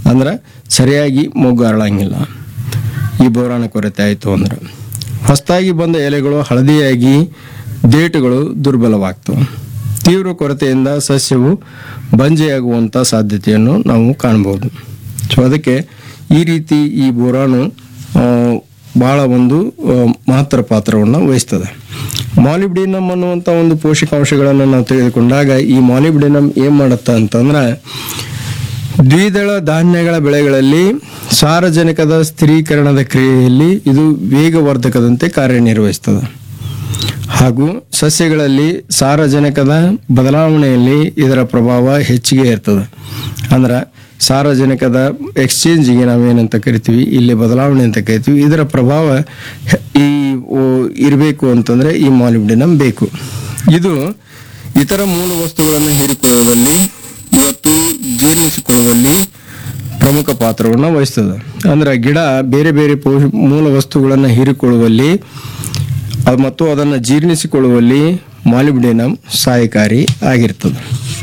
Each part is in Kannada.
ಅಂದ್ರೆ ಸರಿಯಾಗಿ ಮೊಗ್ಗು ಅರಳಂಗಿಲ್ಲ ಈ ಬೋರಾನ ಕೊರತೆ ಆಯಿತು ಅಂದ್ರೆ ಹೊಸದಾಗಿ ಬಂದ ಎಲೆಗಳು ಹಳದಿಯಾಗಿ ದೇಟುಗಳು ದುರ್ಬಲವಾಗ್ತವೆ ತೀವ್ರ ಕೊರತೆಯಿಂದ ಸಸ್ಯವು ಬಂಜೆಯಾಗುವಂಥ ಸಾಧ್ಯತೆಯನ್ನು ನಾವು ಕಾಣ್ಬೋದು ಸೊ ಅದಕ್ಕೆ ಈ ರೀತಿ ಈ ಬೋರಾನು ಆ, ಬಹಳ ಒಂದು ಆ, ಮಹತ್ತರ ಪಾತ್ರವನ್ನು ವಹಿಸ್ತದೆ ಮಾಲಿಬ್ಡಿನಮ್ ಅನ್ನುವಂಥ ಒಂದು ಪೋಷಕಾಂಶಗಳನ್ನು ನಾವು ತೆಗೆದುಕೊಂಡಾಗ ಈ ಮಾಲಿಬ್ಡಿನಮ್ ಏನು ಮಾಡುತ್ತೆ ಅಂತಂದ್ರೆ ದ್ವಿದಳ ಧಾನ್ಯಗಳ ಬೆಳೆಗಳಲ್ಲಿ ಸಾರಜನಕದ ಸ್ಥಿರೀಕರಣದ ಕ್ರಿಯೆಯಲ್ಲಿ ಇದು ವೇಗವರ್ಧಕದಂತೆ ಕಾರ್ಯನಿರ್ವಹಿಸ್ತದೆ ಹಾಗೂ ಸಸ್ಯಗಳಲ್ಲಿ ಸಾರಜನಕದ ಬದಲಾವಣೆಯಲ್ಲಿ ಇದರ ಪ್ರಭಾವ ಹೆಚ್ಚಿಗೆ ಇರ್ತದೆ ಅಂದ್ರೆ ಸಾರಜನಕದ ಎಕ್ಸ್ಚೇಂಜಿಗೆ ನಾವೇನಂತ ಕರಿತೀವಿ ಇಲ್ಲಿ ಬದಲಾವಣೆ ಅಂತ ಕರಿತೀವಿ ಇದರ ಪ್ರಭಾವ ಹೆ- ಈ ಇರಬೇಕು ಅಂತಂದ್ರೆ ಈ ಮಾಲಿಬ್ಡಿನಮ್ ಬೇಕು ಇದು ಇತರ ಮೂಲ ವಸ್ತುಗಳನ್ನು ಹೀರಿಕೊಳ್ಳುವಲ್ಲಿ ಮತ್ತು ಜೀರ್ಣಿಸಿಕೊಳ್ಳುವಲ್ಲಿ ಪ್ರಮುಖ ಪಾತ್ರವನ್ನು ವಹಿಸ್ತದೆ ಅಂದ್ರೆ ಗಿಡ ಬೇರೆ ಬೇರೆ ಪೋಷ ಮೂಲ ವಸ್ತುಗಳನ್ನು ಹೀರಿಕೊಳ್ಳುವಲ್ಲಿ ಅದು ಮತ್ತು ಅದನ್ನು ಜೀರ್ಣಿಸಿಕೊಳ್ಳುವಲ್ಲಿ ಮಾಲಿಬ್ಡಿನಮ್ ಸಹಾಯಕಾರಿ ಆಗಿರ್ತದೆ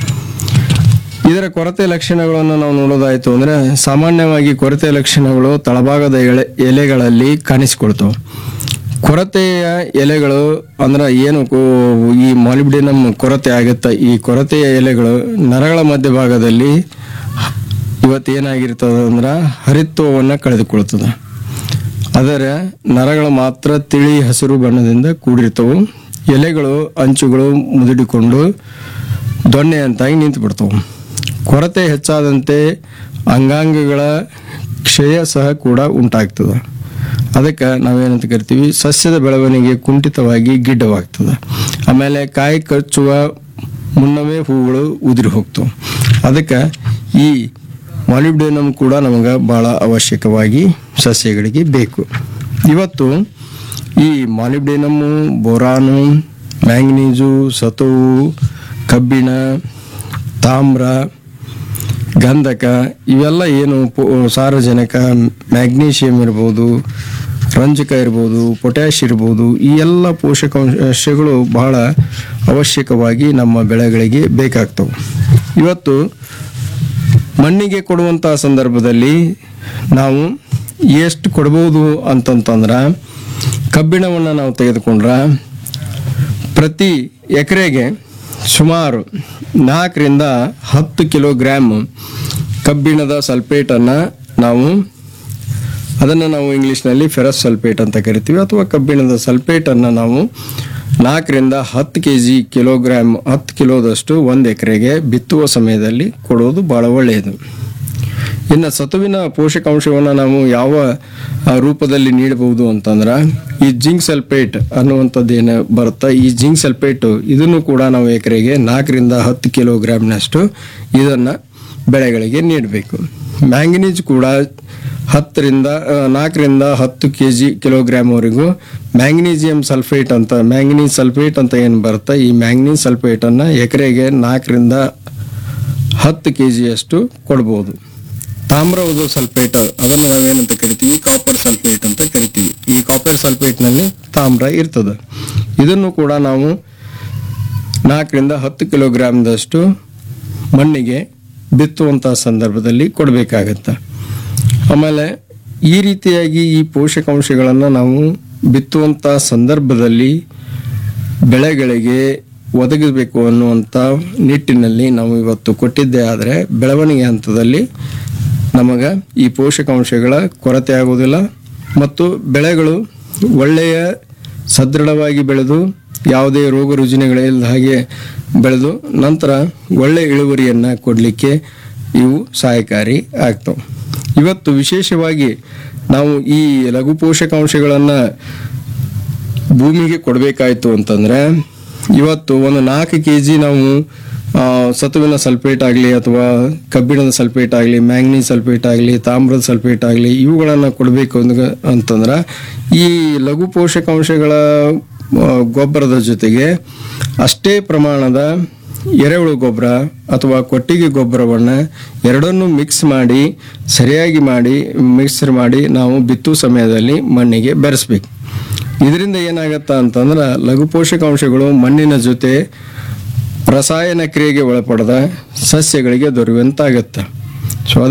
ಇದರ ಕೊರತೆ ಲಕ್ಷಣಗಳನ್ನು ನಾವು ನೋಡೋದಾಯಿತು ಅಂದರೆ ಸಾಮಾನ್ಯವಾಗಿ ಕೊರತೆ ಲಕ್ಷಣಗಳು ತಳಭಾಗದ ಎಳೆ ಎಲೆಗಳಲ್ಲಿ ಕಾಣಿಸಿಕೊಳ್ತವೆ ಕೊರತೆಯ ಎಲೆಗಳು ಅಂದ್ರೆ ಏನು ಕೋ- ಈ ಮಾಲಿಬ್ಡಿನಮ್ ಕೊರತೆ ಆಗುತ್ತೆ ಈ ಕೊರತೆಯ ಎಲೆಗಳು ನರಗಳ ಮಧ್ಯಭಾಗದಲ್ಲಿ ಇವತ್ತೇನಾಗಿರ್ತದೆ ಅಂದ್ರೆ ಹರಿತ್ವವನ್ನು ಕಳೆದುಕೊಳ್ತದೆ ಅದರ ನರಗಳು ಮಾತ್ರ ತಿಳಿ ಹಸಿರು ಬಣ್ಣದಿಂದ ಕೂಡಿರ್ತವು ಎಲೆಗಳು ಅಂಚುಗಳು ಮುದುಡಿಕೊಂಡು ದೊಣ್ಣೆಯಂತಾಗಿ ನಿಂತು ಬಿಡ್ತವೆ ಕೊರತೆ ಹೆಚ್ಚಾದಂತೆ ಅಂಗಾಂಗಗಳ ಕ್ಷಯ ಸಹ ಕೂಡ ಉಂಟಾಗ್ತದೆ ಅದಕ್ಕೆ ನಾವೇನಂತ ಕರಿತೀವಿ ಸಸ್ಯದ ಬೆಳವಣಿಗೆ ಕುಂಠಿತವಾಗಿ ಗಿಡ್ಡವಾಗ್ತದೆ ಆಮೇಲೆ ಕಾಯಿ ಕಚ್ಚುವ ಮುನ್ನವೇ ಹೂಗಳು ಉದುರಿ ಹೋಗ್ತವೆ ಅದಕ್ಕೆ ಈ ಮಾಲಿಬ್ಡಿನಮ್ ಕೂಡ ನಮಗೆ ಭಾಳ ಅವಶ್ಯಕವಾಗಿ ಸಸ್ಯಗಳಿಗೆ ಬೇಕು ಇವತ್ತು ಈ ಮಾಲಿಬ್ಡಿನಮ್ಮು ಬೋರಾನು ಮ್ಯಾಂಗ್ನೀಸು ಸತುವು ಕಬ್ಬಿಣ ತಾಮ್ರ ಗಂಧಕ ಇವೆಲ್ಲ ಏನು ಪೊ- ಸಾರಜನಕ ಮ್ಯಾಗ್ನೀಷಿಯಂ ಇರ್ಬೋದು ರಂಜಕ ಇರ್ಬೋದು ಪೊಟ್ಯಾಶ್ ಇರ್ಬೋದು ಈ ಎಲ್ಲ ಪೋಷಕಾಂಶಗಳು ಬಹಳ ಅವಶ್ಯಕವಾಗಿ ನಮ್ಮ ಬೆಳೆಗಳಿಗೆ ಬೇಕಾಗ್ತವೆ ಇವತ್ತು ಮಣ್ಣಿಗೆ ಕೊಡುವಂಥ ಸಂದರ್ಭದಲ್ಲಿ ನಾವು ಎಷ್ಟು ಕೊಡ್ಬೋದು ಅಂತಂತಂದ್ರೆ ಕಬ್ಬಿಣವನ್ನು ನಾವು ತೆಗೆದುಕೊಂಡ್ರೆ ಪ್ರತಿ ಎಕರೆಗೆ ಸುಮಾರು ನಾಲ್ಕರಿಂದ ಹತ್ತು ಕಿಲೋಗ್ರಾಮ್ ಕಬ್ಬಿಣದ ಸಲ್ಫೇಟನ್ನು ನಾವು ಅದನ್ನು ನಾವು ಇಂಗ್ಲೀಷ್ನಲ್ಲಿ ಫೆರಸ್ ಸಲ್ಫೇಟ್ ಅಂತ ಕರಿತೀವಿ ಅಥವಾ ಕಬ್ಬಿಣದ ಸಲ್ಫೇಟನ್ನು ನಾವು ನಾಲ್ಕರಿಂದ ಹತ್ತು ಕೆ ಜಿ ಕಿಲೋಗ್ರಾಮ್ ಹತ್ತು ಕಿಲೋದಷ್ಟು ಒಂದು ಎಕರೆಗೆ ಬಿತ್ತುವ ಸಮಯದಲ್ಲಿ ಕೊಡೋದು ಭಾಳ ಒಳ್ಳೆಯದು ಇನ್ನು ಸತುವಿನ ಪೋಷಕಾಂಶವನ್ನು ನಾವು ಯಾವ ಆ, ರೂಪದಲ್ಲಿ ನೀಡಬಹುದು ಅಂತಂದ್ರೆ ಈ ಜಿಂಕ್ ಸಲ್ಫೇಟ್ ಅನ್ನುವಂಥದ್ದು ಏನು ಬರುತ್ತಾ ಈ ಜಿಂಕ್ ಸಲ್ಫೇಟ್ ಇದನ್ನು ಕೂಡ ನಾವು ಎಕರೆಗೆ ನಾಲ್ಕರಿಂದ ಹತ್ತು ಕಿಲೋಗ್ರಾಮ್ನಷ್ಟು ಇದನ್ನು ಬೆಳೆಗಳಿಗೆ ನೀಡಬೇಕು ಮ್ಯಾಂಗನೀಸ್ ಕೂಡ ಹತ್ತರಿಂದ ಆ, ನಾಲ್ಕರಿಂದ ಹತ್ತು ಕೆ ಜಿ ಕಿಲೋಗ್ರಾಮ್ವರೆಗೂ ಮ್ಯಾಂಗ್ನೀಸಿಯಂ ಸಲ್ಫೇಟ್ ಅಂತ ಮ್ಯಾಂಗನೀಸ್ ಸಲ್ಫೇಟ್ ಅಂತ ಏನು ಬರುತ್ತೆ ಈ ಮ್ಯಾಂಗನೀಸ್ ಸಲ್ಫೇಟನ್ನು ಎಕರೆಗೆ ನಾಲ್ಕರಿಂದ ಹತ್ತು ಕೆ ಜಿಯಷ್ಟು ಕೊಡ್ಬೋದು ತಾಮ್ರದ ಸಲ್ಫೇಟ್ ಅದನ್ನು ನಾವೇನಂತ ಕರಿತೀವಿ ಕಾಪರ್ ಸಲ್ಫೇಟ್ ಅಂತ ಕರಿತೀವಿ ಈ ಕಾಪರ್ ಸಲ್ಫೇಟ್ನಲ್ಲಿ ತಾಮ್ರ ಇರ್ತದೆ ಇದನ್ನು ಕೂಡ ನಾವು ನಾಲ್ಕರಿಂದ ಹತ್ತು ಕಿಲೋಗ್ರಾಮ್ದಷ್ಟು ಮಣ್ಣಿಗೆ ಬಿತ್ತುವಂಥ ಸಂದರ್ಭದಲ್ಲಿ ಕೊಡಬೇಕಾಗತ್ತೆ ಆಮೇಲೆ ಈ ರೀತಿಯಾಗಿ ಈ ಪೋಷಕಾಂಶಗಳನ್ನು ನಾವು ಬಿತ್ತುವಂಥ ಸಂದರ್ಭದಲ್ಲಿ ಬೆಳೆಗಳಿಗೆ ಒದಗಿಸಬೇಕು ಅನ್ನುವಂಥ ನಿಟ್ಟಿನಲ್ಲಿ ನಾವು ಇವತ್ತು ಕೊಟ್ಟಿದ್ದೇ ಆದರೆ ಬೆಳವಣಿಗೆ ಹಂತದಲ್ಲಿ ನಮಗೆ ಈ ಪೋಷಕಾಂಶಗಳ ಕೊರತೆ ಆಗುವುದಿಲ್ಲ ಮತ್ತು ಬೆಳೆಗಳು ಒಳ್ಳೆಯ ಸದೃಢವಾಗಿ ಬೆಳೆದು ಯಾವುದೇ ರೋಗ ರುಜಿನಗಳಿಲ್ಲದ ಹಾಗೆ ಬೆಳೆದು ನಂತರ ಒಳ್ಳೆಯ ಇಳುವರಿಯನ್ನು ಕೊಡಲಿಕ್ಕೆ ಇವು ಸಹಾಯಕಾರಿ ಆಗ್ತವೆ ಇವತ್ತು ವಿಶೇಷವಾಗಿ ನಾವು ಈ ಲಘು ಪೋಷಕಾಂಶಗಳನ್ನು ಭೂಮಿಗೆ ಕೊಡಬೇಕಾಯ್ತು ಅಂತಂದ್ರೆ ಇವತ್ತು ಒಂದು ನಾಲ್ಕು ಕೆ ಜಿ ನಾವು ಆ, ಸತುವಿನ ಸಲ್ಫೇಟ್ ಆಗಲಿ ಅಥವಾ ಕಬ್ಬಿಣದ ಸಲ್ಫೇಟ್ ಆಗಲಿ ಮ್ಯಾಂಗ್ನೀಸ್ ಸಲ್ಫೇಟ್ ಆಗಲಿ ತಾಮ್ರದ ಸಲ್ಫೇಟ್ ಆಗಲಿ ಇವುಗಳನ್ನು ಕೊಡಬೇಕು ಅಂದ ಅಂತಂದ್ರೆ ಈ ಲಘು ಪೋಷಕಾಂಶಗಳ ಆ, ಗೊಬ್ಬರದ ಜೊತೆಗೆ ಅಷ್ಟೇ ಪ್ರಮಾಣದ ಎರೆಹುಳು ಗೊಬ್ಬರ ಅಥವಾ ಕೊಟ್ಟಿಗೆ ಗೊಬ್ಬರವನ್ನು ಎರಡನ್ನೂ ಮಿಕ್ಸ್ ಮಾಡಿ ಸರಿಯಾಗಿ ಮಾಡಿ ಮಿಕ್ಸರ್ ಮಾಡಿ ನಾವು ಬಿತ್ತುವ ಸಮಯದಲ್ಲಿ ಮಣ್ಣಿಗೆ ಬೆರೆಸ್ಬೇಕು ಇದರಿಂದ ಏನಾಗತ್ತಾ ಅಂತಂದ್ರೆ ಲಘು ಪೋಷಕಾಂಶಗಳು ಮಣ್ಣಿನ ಜೊತೆ ರಸಾಯನ ಕ್ರಿಯೆಗೆ ಒಳಪಡದ ಸಸ್ಯಗಳಿಗೆ ದೊರೆಯುವಂತಾಗತ್ತೆ ಸೊ